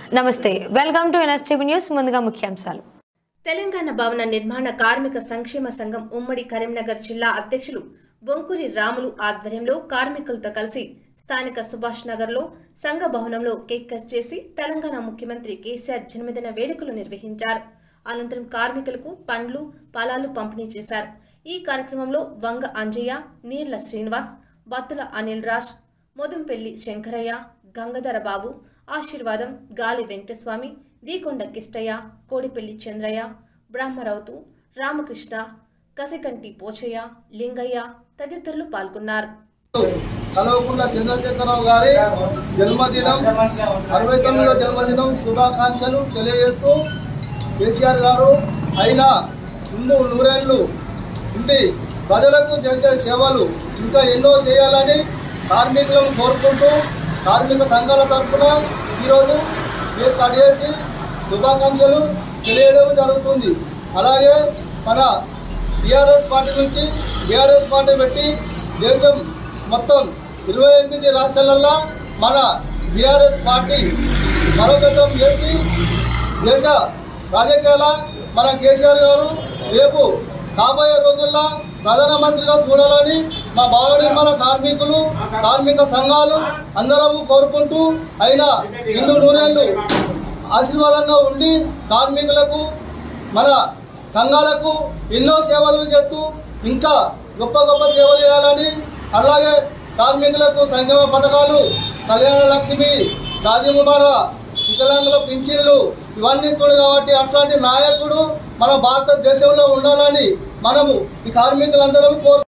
నమస్తే welcome to NSTV news ముందుగా ముఖ్యాంశాలు తెలంగాణ భవన నిర్మాణ కార్మిక సంక్షేమ సంఘం ఉమ్మడి కరీంనగర్ జిల్లా అధ్యక్షులు బొంకూరి రాములు ఆధ్వర్యంలో కార్మికులతో కలిసి స్థానిక సుభాష్ నగర్లో సంఘ భవనంలో కేక్ కట్ చేసి తెలంగాణ ముఖ్యమంత్రి కేసీఆర్ జన్మదిన వేడుకలు నిర్వహించారు అనంతరం కార్మికులకు పండ్లు ఫలాలు పంపిణీ చేశారు ఈ కార్యక్రమంలో వంగ అంజయ్య నీర్ల శ్రీనివాస్ బత్తుల అనిల్ రాజ్ మొదంపెల్లి శంకరయ్య గంగధర బాబు ఆశీర్వాదం గాలి వెంకటస్వామి దీకొండ కిష్టయ్య కోడిపెల్లి చంద్రయ్య బ్రహ్మరౌతు రామకృష్ణ కసికంటి పోచయ్య లింగయ్య తదితరులు పాల్గొన్నారు కల్వకుంట్ల చంద్రశేఖరరావు గారి జన్మదినం అరవై తొమ్మిదో జన్మదినం శుభాకాంక్షలు తెలియజేస్తూ కేసీఆర్ గారు అయినా ముందు నూరేళ్లు ఉండి ప్రజలకు చేసే సేవలు ఇంకా ఎన్నో చేయాలని కార్మికులను కోరుకుంటూ కార్మిక సంఘాల తరఫున ఈరోజు కేక్ కట్ చేసి శుభాకాంక్షలు తెలియడం జరుగుతుంది అలాగే మన టీఆర్ఎస్ పార్టీ నుంచి టీఆర్ఎస్ పార్టీ పెట్టి దేశం మొత్తం ఇరవై ఎనిమిది రాష్ట్రాలలో మన బీఆర్ఎస్ పార్టీ బలోపేతం చేసి దేశ రాజకీయాల మన కేసీఆర్ గారు రేపు రాబోయే రోజుల్లో ప్రధానమంత్రిగా చూడాలని మా భవన నిర్మాణ కార్మికులు కార్మిక సంఘాలు అందరము కోరుకుంటూ అయినా ఇల్లు నూరేళ్లు ఆశీర్వాదంగా ఉండి కార్మికులకు మన సంఘాలకు ఎన్నో సేవలు చేస్తూ ఇంకా గొప్ప గొప్ప సేవలు చేయాలని అలాగే కార్మికులకు సంక్షేమ పథకాలు కళ్యాణ లక్ష్మి షాదీ ముబారా వికలాంగుల పింఛన్లు ఇవన్నీ కూడా కాబట్టి అట్లాంటి నాయకుడు మన భారతదేశంలో ఉండాలని మనము ఈ కార్మికులందరం కోరు